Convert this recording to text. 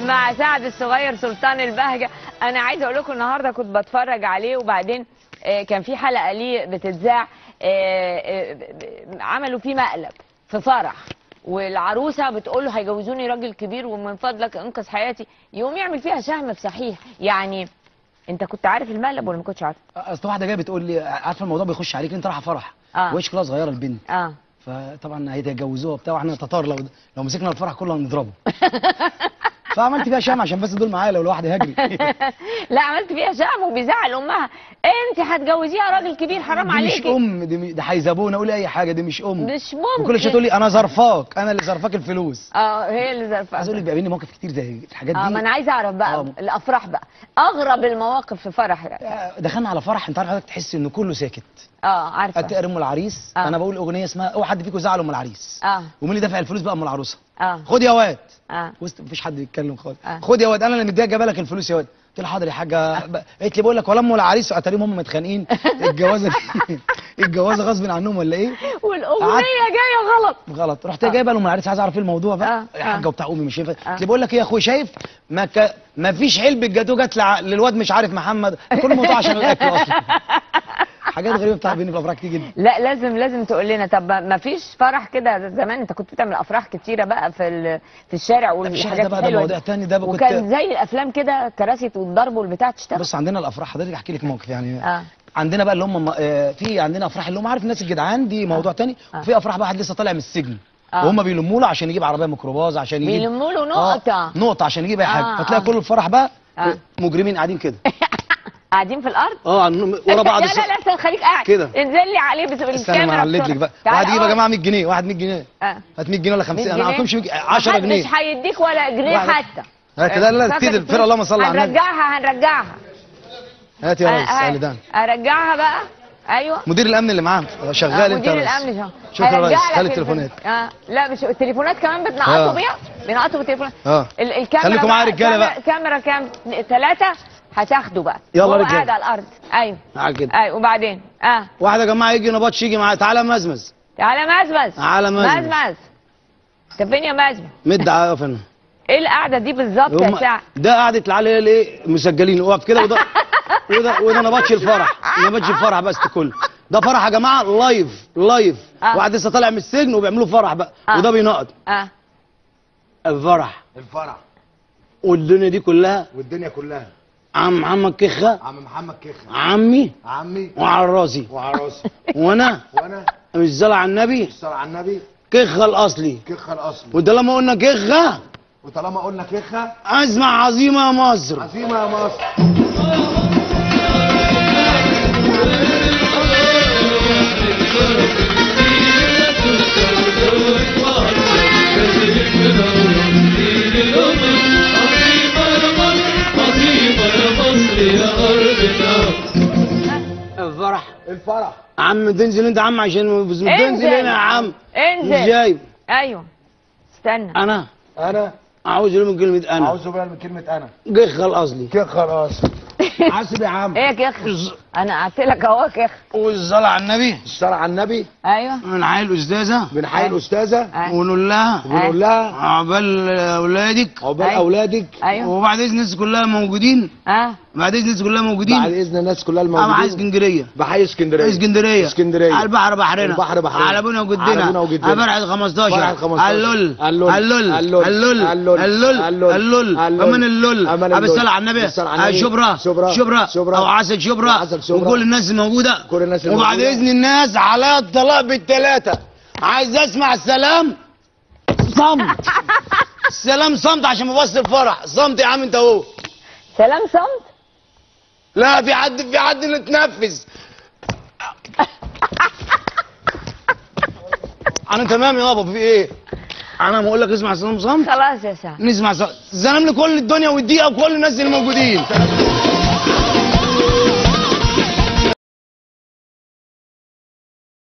مع سعد الصغير سلطان البهجه انا عايزه اقول لكم النهارده كنت بتفرج عليه وبعدين آه، كان في حلقه ليه بتتذاع آه، آه، عملوا فيه مقلب في فرح والعروسه بتقول له هيجوزوني راجل كبير ومن فضلك انقذ حياتي يقوم يعمل فيها شهم في صحيح يعني انت كنت عارف المقلب ولا ما كنتش عارف اصل واحده جايه بتقول لي عارفه الموضوع بيخش عليك انت رايحه فرح آه. وش كلها صغيره البنت اه فطبعا هيتجوزوها وبتاع واحنا تتار لو لو مسكنا الفرح كله هنضربه فعملت فيها شام عشان بس دول معايا لو الواحد هيجري لا عملت فيها شهم وبيزعل امها انت هتجوزيها راجل كبير حرام دي مش عليكي ام دي م- ده هيزابونا قولي اي حاجه دي مش ام مش ممكن وكل شويه تقول لي انا ظرفاك انا اللي ظرفاك الفلوس اه هي اللي زرفاها عايز اقول لك بيقابلني مواقف كتير زي الحاجات اه ما دي انا عايزه اعرف بقى آه. الافراح بقى اغرب المواقف في فرح يعني. آه، دخلنا على فرح انت عارف حضرتك تحس ان كله ساكت اه عارفه اتقر ام العريس آه. انا بقول اغنيه اسمها اوعى حد فيكم زعل ام العريس اه ومين اللي دافع الفلوس بقى ام العروسه اه خد يا واد اه وسط مفيش حد بيتكلم خالص آه. خد يا واد انا اللي مديها جايبه لك الفلوس يا واد قلت لها حاضر يا حاجه ب- قالت لي بقول لك ولا ام العريس اتاريهم هم متخانقين الجوازه الجوازه غصب عنهم ولا ايه والاغنيه قعدت- جايه غلط غلط رحت جايبه لام العريس عايز اعرف ايه الموضوع بقى آه، يا حاجه آه. وبتاع امي مش شايفه آه. قلت لي بقول لك ايه يا اخويا شايف ما ك... ما فيش علبه جاتوه جت لع... للواد مش عارف محمد كل الموضوع عشان الاكل اصلا حاجات غريبه بتاع بيني في الافراح كتير جدا لا لازم لازم تقول لنا طب ما فيش فرح كده زمان انت كنت بتعمل افراح كتيره بقى في ال- في الشارع مفيش حاجة والحاجات ده بقى ده الحلوه موضوع دي. تاني ده بقى وكان كنت زي الافلام كده كراسي والضرب والبتاع تشتغل بص عندنا الافراح حضرتك احكي لك موقف يعني اه عندنا بقى اللي هم آه، في عندنا افراح اللي هم عارف الناس الجدعان دي موضوع تاني آه. وفي افراح بقى واحد لسه طالع من السجن آه. وهم بيلموا له عشان يجيب عربيه ميكروباص عشان يجيب بيلموا له آه، نقطه نقطه عشان يجيب اي حاجه آه، فتلاقي آه. كل الفرح بقى آه. مجرمين قاعدين كده قاعدين في الارض اه عن- ورا بعض لا لا لا استنى، خليك قاعد كده. انزل لي عليه بس استنى بالكاميرا ما علت لك بسرعة. بقى تعال واحد يجيب يا أقعد. جماعه 100 جنيه واحد 100 جنيه آه. هات 100 جنيه ولا 50 100 انا جنيه؟ معكمش 10 محد جنيه مش هيديك ولا جنيه واحد. حتى هات كده لا فاكر كتير الفلوس؟ الفرقه اللهم صل على النبي هنرجعها هنرجعها هات يا ريس آه، تعالى ده ارجعها بقى ايوه مدير الامن اللي معاه شغال آه، انت يا مدير ريس الامن شغال شكرا يا ريس هيرجع لك خلي الفلوس. التليفونات اه لا مش التليفونات كمان بتنقطوا آه. بيها بينقطوا بالتليفونات اه ال- الكاميرا خليكم معايا بقى- رجالة بقى. كاميرا- كاميرا كام ثلاثة هتاخده بقى يلا هو رجالة. قاعد على الارض ايوه تعال كده ايوه وبعدين اه واحد يا جماعه يجي نبطش يجي معايا تعالى مزمز تعالى مزمز تعالى مزمز. مزمز انت فين يا مزمز مد على يا فندم ايه القعده دي بالظبط يا هم- سعد ده قعدة العيال هي الايه مسجلين واقف كده وده وده وده نبطش الفرح نبطش الفرح بس كله ده فرح يا جماعه لايف لايف آه. واحد لسه طالع من السجن وبيعملوا فرح بقى آه. وده بينقط اه الفرح الفرح والدنيا دي كلها والدنيا كلها عم محمد كخه عم محمد كخه عمي عمي وعلى راسي وعراسي وانا وانا مش زرع على النبي الصلاة على النبي كخه الاصلي كخه الاصلي وده لما قلنا كخه وطالما قلنا كخه اسمع عظيمه يا مصر عزيمه يا مصر الفرح الفرح عم تنزل انت يا عم عشان تنزل هنا يا عم انزل مش جايب ايوه استنى انا انا اعوذ بالله من كلمه انا اعوذ بالله من كلمه انا كخه الاصلي كخه الاصلي حاسب يا عم ايه يا كخ انا قعدت لك اهو يا كخ والصلاه على النبي الصلاة على النبي ايوه من حي الاستاذه بنحيي الاستاذه أيوة. ونقول لها ونقول لها عقبال اولادك عقبال أيوة. اولادك ايوه وبعد اذن الناس كلها موجودين اه بعد اذن الناس كلها بعد موجودين اذن الناس كلها انا عايز الموجودين اسكندريه بحيي اسكندريه اسكندريه اسكندريه على البحر بحرنا البحر بحرنا. على ابونا وجدنا على أبونا وجدنا. على فرحه 15 فرحة 15. اللول اللول. اللول اللول. اللول اللول. اللول اللول. اللول اللول. امان اللول أمان ابو اللول. الصلاه على النبي بالصلاة على النبي. شبرا شبرا. شبرا شبرا. او عسل شبرا وعسل شبرا. وكل الناس الموجوده كل الناس وبعد الموجودة. اذن الناس على الطلاق بالثلاثه عايز اسمع السلام صمت السلام صمت عشان مبص الفرح صمت يا عم انت اهو سلام صمت لا في حد في حد اللي اتنفس انا تمام يابا في ايه انا بقول لك اسمع سلام صمت خلاص يا سعد نسمع سلام سلام لكل الدنيا والدقيقه وكل الناس اللي موجودين